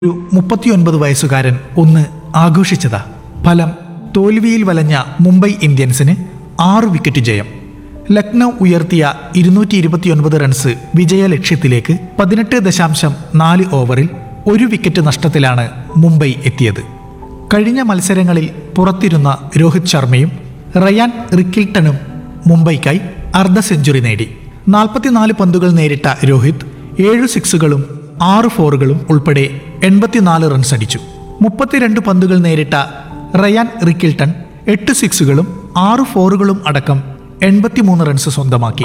ഒരു മുപ്പത്തിയൊൻപത് വയസ്സുകാരൻ ഒന്ന് ആഘോഷിച്ചതാ ഫലം തോൽവിയിൽ വലഞ്ഞ മുംബൈ ഇന്ത്യൻസിന് ആറ് വിക്കറ്റ് ജയം ലക്നൗ ഉയർത്തിയ ഇരുന്നൂറ്റി ഇരുപത്തിയൊൻപത് റൺസ് വിജയ ലക്ഷ്യത്തിലേക്ക് പതിനെട്ട് ദശാംശം നാല് ഓവറിൽ ഒരു വിക്കറ്റ് നഷ്ടത്തിലാണ് മുംബൈ എത്തിയത് കഴിഞ്ഞ മത്സരങ്ങളിൽ പുറത്തിരുന്ന രോഹിത് ശർമ്മയും റയാൻ റിക്കിൽട്ടണും മുംബൈക്കായി അർദ്ധ സെഞ്ചുറി നേടി നാൽപ്പത്തിനാല് പന്തുകൾ നേരിട്ട രോഹിത് ഏഴ് സിക്സുകളും ആറ് ഫോറുകളും ഉൾപ്പെടെ എൺപത്തിനാല് റൺസ് അടിച്ചു മുപ്പത്തിരണ്ട് പന്തുകൾ നേരിട്ട റയാൻ റിക്കിൽട്ടൺ എട്ട് സിക്സുകളും ആറ് ഫോറുകളും അടക്കം എൺപത്തിമൂന്ന് റൺസ് സ്വന്തമാക്കി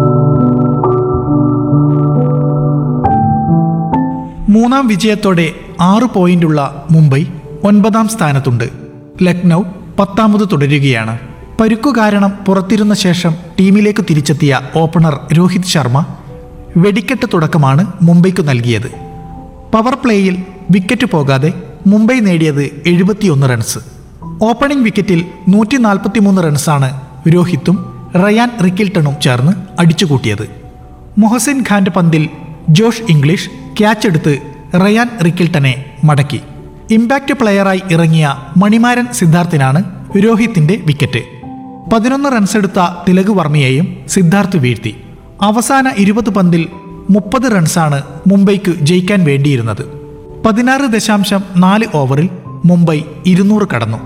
മൂന്നാം വിജയത്തോടെ ആറ് പോയിന്റുള്ള മുംബൈ ഒൻപതാം സ്ഥാനത്തുണ്ട് ലക്നൗ പത്താമത് തുടരുകയാണ് പരുക്കു കാരണം പുറത്തിരുന്ന ശേഷം ടീമിലേക്ക് തിരിച്ചെത്തിയ ഓപ്പണർ രോഹിത് ശർമ്മ വെടിക്കെട്ട് തുടക്കമാണ് മുംബൈക്ക് നൽകിയത് പവർ പ്ലേയിൽ വിക്കറ്റ് പോകാതെ മുംബൈ നേടിയത് എഴുപത്തിയൊന്ന് റൺസ് ഓപ്പണിംഗ് വിക്കറ്റിൽ നൂറ്റി നാൽപ്പത്തിമൂന്ന് റൺസാണ് രോഹിത്തും റയാൻ റിക്കിൽട്ടണും ചേർന്ന് അടിച്ചുകൂട്ടിയത് മൊഹസിൻ ഖാന്റെ പന്തിൽ ജോഷ് ഇംഗ്ലീഷ് ക്യാച്ച് എടുത്ത് റയാൻ റിക്കിൽട്ടനെ മടക്കി ഇമ്പാക്റ്റ് പ്ലെയറായി ഇറങ്ങിയ മണിമാരൻ സിദ്ധാർത്ഥിനാണ് രോഹിത്തിന്റെ വിക്കറ്റ് പതിനൊന്ന് റൺസെടുത്ത തിലക് വർമ്മയെയും സിദ്ധാർത്ഥ് വീഴ്ത്തി അവസാന ഇരുപത് പന്തിൽ മുപ്പത് റൺസാണ് മുംബൈക്ക് ജയിക്കാൻ വേണ്ടിയിരുന്നത് പതിനാറ് ദശാംശം നാല് ഓവറിൽ മുംബൈ ഇരുന്നൂറ് കടന്നു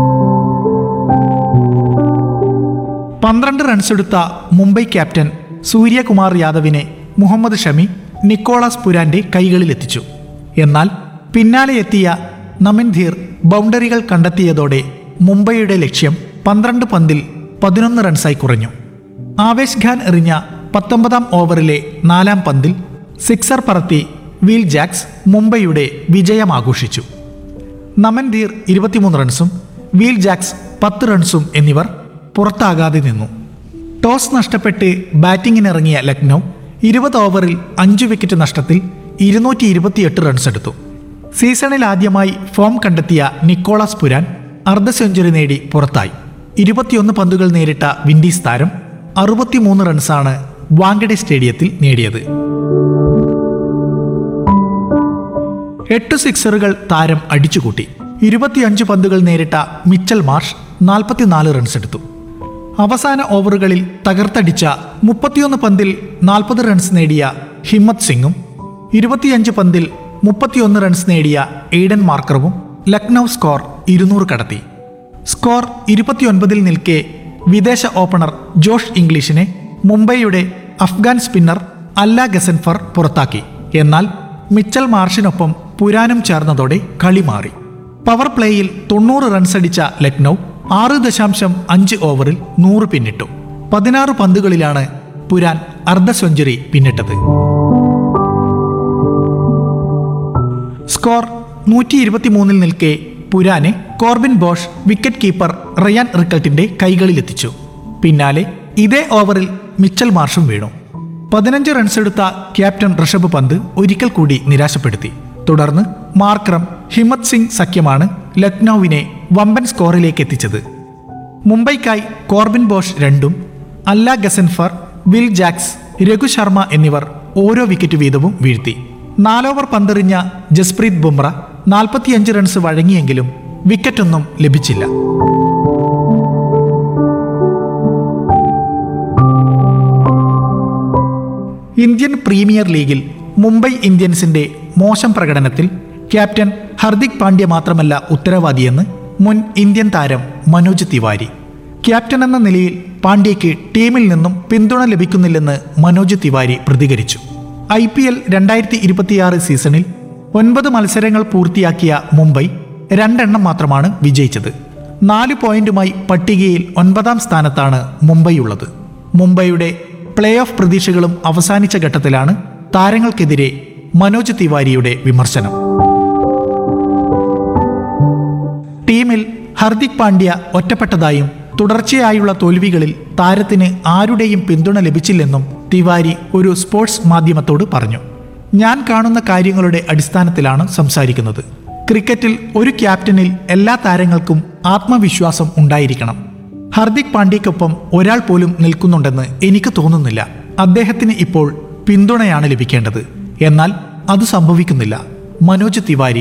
പന്ത്രണ്ട് റൺസെടുത്ത മുംബൈ ക്യാപ്റ്റൻ സൂര്യകുമാർ യാദവിനെ മുഹമ്മദ് ഷമി നിക്കോളാസ് പുരാന്റെ കൈകളിലെത്തിച്ചു എന്നാൽ പിന്നാലെ എത്തിയ നമൻധീർ ബൗണ്ടറികൾ കണ്ടെത്തിയതോടെ മുംബൈയുടെ ലക്ഷ്യം പന്ത്രണ്ട് പന്തിൽ പതിനൊന്ന് റൺസായി കുറഞ്ഞു ആവേശ് ഖാൻ എറിഞ്ഞ പത്തൊമ്പതാം ഓവറിലെ നാലാം പന്തിൽ സിക്സർ പറത്തി വീൽ ജാക്സ് മുംബൈയുടെ വിജയം ആഘോഷിച്ചു നമൻധീർ ഇരുപത്തിമൂന്ന് റൺസും വീൽ ജാക്സ് പത്ത് റൺസും എന്നിവർ പുറത്താകാതെ നിന്നു ടോസ് നഷ്ടപ്പെട്ട് ബാറ്റിംഗിനിറങ്ങിയ ലക്നൗ ഇരുപത് ഓവറിൽ അഞ്ച് വിക്കറ്റ് നഷ്ടത്തിൽ ഇരുന്നൂറ്റി ഇരുപത്തിയെട്ട് റൺസ് എടുത്തു സീസണിൽ ആദ്യമായി ഫോം കണ്ടെത്തിയ നിക്കോളാസ് പുരാൻ അർദ്ധ സെഞ്ചുറി നേടി പുറത്തായി ഇരുപത്തിയൊന്ന് പന്തുകൾ നേരിട്ട വിൻഡീസ് താരം അറുപത്തിമൂന്ന് റൺസാണ് വാങ്കഡെ സ്റ്റേഡിയത്തിൽ നേടിയത് എട്ട് സിക്സറുകൾ താരം അടിച്ചുകൂട്ടി ഇരുപത്തിയഞ്ച് പന്തുകൾ നേരിട്ട മിച്ചൽ മാർഷ് നാൽപ്പത്തിനാല് റൺസ് എടുത്തു അവസാന ഓവറുകളിൽ തകർത്തടിച്ച മുപ്പത്തിയൊന്ന് പന്തിൽ നാൽപ്പത് റൺസ് നേടിയ ഹിമ്മത് സിംഗും ഇരുപത്തിയഞ്ച് പന്തിൽ മുപ്പത്തിയൊന്ന് റൺസ് നേടിയ എയ്ഡൻ മാർക്കറും ലക്നൗ സ്കോർ ഇരുന്നൂറ് കടത്തി സ്കോർ ഇരുപത്തിയൊൻപതിൽ നിൽക്കെ വിദേശ ഓപ്പണർ ജോഷ് ഇംഗ്ലീഷിനെ മുംബൈയുടെ അഫ്ഗാൻ സ്പിന്നർ അല്ല ഗസൻഫർ പുറത്താക്കി എന്നാൽ മിച്ചൽ മാർഷിനൊപ്പം പുരാനും ചേർന്നതോടെ കളി മാറി പവർ പ്ലേയിൽ തൊണ്ണൂറ് റൺസടിച്ച ലക്നൗ ആറ് ദശാംശം അഞ്ച് ഓവറിൽ നൂറ് പിന്നിട്ടു പതിനാറ് പന്തുകളിലാണ് പുരാൻ അർദ്ധ സെഞ്ചുറി പിന്നിട്ടത് സ്കോർ നൂറ്റി ഇരുപത്തിമൂന്നിൽ നിൽക്കെ പുരാനെ Corbin Bosch wicket keeper Ryan റിക്കൾട്ടിന്റെ കൈകളിലെത്തിച്ചു പിന്നാലെ ഇതേ ഓവറിൽ മിച്ചൽ മാർഷും വീണു പതിനഞ്ച് റൺസെടുത്ത ക്യാപ്റ്റൻ ഋഷഭ് പന്ത് ഒരിക്കൽ കൂടി നിരാശപ്പെടുത്തി തുടർന്ന് മാർക്രം ഹിമ്മത് സിംഗ് സഖ്യമാണ് ലക്നൌവിനെ വമ്പൻ സ്കോറിലേക്ക് എത്തിച്ചത് മുംബൈക്കായി കോർബിൻ ബോഷ് രണ്ടും അല്ല ഗസൻഫർ വിൽ ജാക്സ് രഘു ശർമ്മ എന്നിവർ ഓരോ വിക്കറ്റ് വീതവും വീഴ്ത്തി നാലോവർ പന്തെറിഞ്ഞ ജസ്പ്രീത് ബുംറ നാൽപ്പത്തിയഞ്ച് റൺസ് വഴങ്ങിയെങ്കിലും വിക്കറ്റൊന്നും ലഭിച്ചില്ല ഇന്ത്യൻ പ്രീമിയർ ലീഗിൽ മുംബൈ ഇന്ത്യൻസിന്റെ മോശം പ്രകടനത്തിൽ ക്യാപ്റ്റൻ ഹർദിക് പാണ്ഡ്യ മാത്രമല്ല ഉത്തരവാദിയെന്ന് മുൻ ഇന്ത്യൻ താരം മനോജ് തിവാരി ക്യാപ്റ്റൻ എന്ന നിലയിൽ പാണ്ഡ്യയ്ക്ക് ടീമിൽ നിന്നും പിന്തുണ ലഭിക്കുന്നില്ലെന്ന് മനോജ് തിവാരി പ്രതികരിച്ചു ഐ പി എൽ രണ്ടായിരത്തി ഇരുപത്തിയാറ് സീസണിൽ ഒൻപത് മത്സരങ്ങൾ പൂർത്തിയാക്കിയ മുംബൈ രണ്ടെണ്ണം മാത്രമാണ് വിജയിച്ചത് നാല് പോയിന്റുമായി പട്ടികയിൽ ഒൻപതാം സ്ഥാനത്താണ് മുംബൈ ഉള്ളത് മുംബൈയുടെ പ്ലേ ഓഫ് പ്രതീക്ഷകളും അവസാനിച്ച ഘട്ടത്തിലാണ് താരങ്ങൾക്കെതിരെ മനോജ് തിവാരിയുടെ വിമർശനം ടീമിൽ ഹർദിക് പാണ്ഡ്യ ഒറ്റപ്പെട്ടതായും തുടർച്ചയായുള്ള തോൽവികളിൽ താരത്തിന് ആരുടെയും പിന്തുണ ലഭിച്ചില്ലെന്നും തിവാരി ഒരു സ്പോർട്സ് മാധ്യമത്തോട് പറഞ്ഞു ഞാൻ കാണുന്ന കാര്യങ്ങളുടെ അടിസ്ഥാനത്തിലാണ് സംസാരിക്കുന്നത് ക്രിക്കറ്റിൽ ഒരു ക്യാപ്റ്റനിൽ എല്ലാ താരങ്ങൾക്കും ആത്മവിശ്വാസം ഉണ്ടായിരിക്കണം ഹർദിക് പാണ്ഡ്യയ്ക്കൊപ്പം ഒരാൾ പോലും നിൽക്കുന്നുണ്ടെന്ന് എനിക്ക് തോന്നുന്നില്ല അദ്ദേഹത്തിന് ഇപ്പോൾ പിന്തുണയാണ് ലഭിക്കേണ്ടത് എന്നാൽ അത് സംഭവിക്കുന്നില്ല മനോജ് തിവാരി